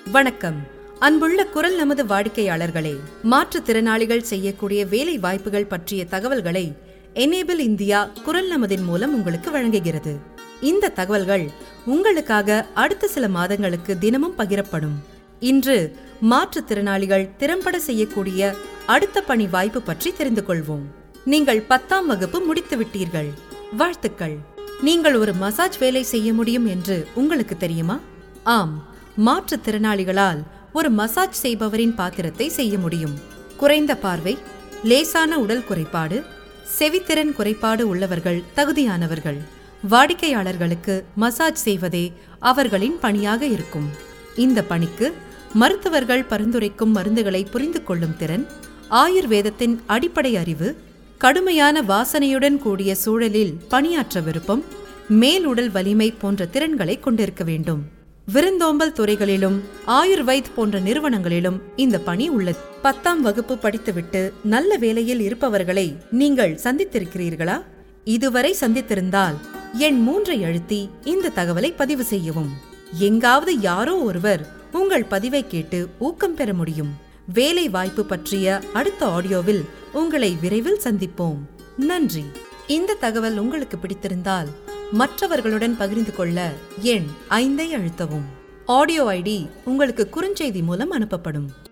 வணக்கம் அன்புள்ள குரல் நமது வாடிக்கையாளர்களே மாற்றுத்திறனாளிகள் செய்யக்கூடிய வேலை வாய்ப்புகள் பற்றிய தகவல்களை எனேபிள் இந்தியா குரல் நமதின் மூலம் உங்களுக்கு வழங்குகிறது இந்த தகவல்கள் உங்களுக்காக அடுத்த சில மாதங்களுக்கு தினமும் பகிரப்படும் இன்று மாற்றுத்திறனாளிகள் திறம்பட செய்யக்கூடிய அடுத்த பணி வாய்ப்பு பற்றி தெரிந்து கொள்வோம் நீங்கள் பத்தாம் வகுப்பு முடித்து விட்டீர்கள் வாழ்த்துக்கள் நீங்கள் ஒரு மசாஜ் வேலை செய்ய முடியும் என்று உங்களுக்கு தெரியுமா ஆம் மாற்றுத்திறனாளிகளால் ஒரு மசாஜ் செய்பவரின் பாத்திரத்தை செய்ய முடியும் குறைந்த பார்வை லேசான உடல் குறைபாடு செவித்திறன் குறைபாடு உள்ளவர்கள் தகுதியானவர்கள் வாடிக்கையாளர்களுக்கு மசாஜ் செய்வதே அவர்களின் பணியாக இருக்கும் இந்த பணிக்கு மருத்துவர்கள் பரிந்துரைக்கும் மருந்துகளை புரிந்து கொள்ளும் திறன் ஆயுர்வேதத்தின் அடிப்படை அறிவு கடுமையான வாசனையுடன் கூடிய சூழலில் பணியாற்ற விருப்பம் மேலுடல் வலிமை போன்ற திறன்களை கொண்டிருக்க வேண்டும் விருந்தோம்பல் துறைகளிலும் ஆயுர்வைத் போன்ற நிறுவனங்களிலும் இந்த பணி உள்ளது பத்தாம் வகுப்பு படித்துவிட்டு நல்ல வேலையில் இருப்பவர்களை நீங்கள் சந்தித்திருக்கிறீர்களா இதுவரை சந்தித்திருந்தால் எண் மூன்றை அழுத்தி இந்த தகவலை பதிவு செய்யவும் எங்காவது யாரோ ஒருவர் உங்கள் பதிவை கேட்டு ஊக்கம் பெற முடியும் வேலை வாய்ப்பு பற்றிய அடுத்த ஆடியோவில் உங்களை விரைவில் சந்திப்போம் நன்றி இந்த தகவல் உங்களுக்கு பிடித்திருந்தால் மற்றவர்களுடன் பகிர்ந்து கொள்ள எண் ஐந்தை அழுத்தவும் ஆடியோ ஐடி உங்களுக்கு குறுஞ்செய்தி மூலம் அனுப்பப்படும்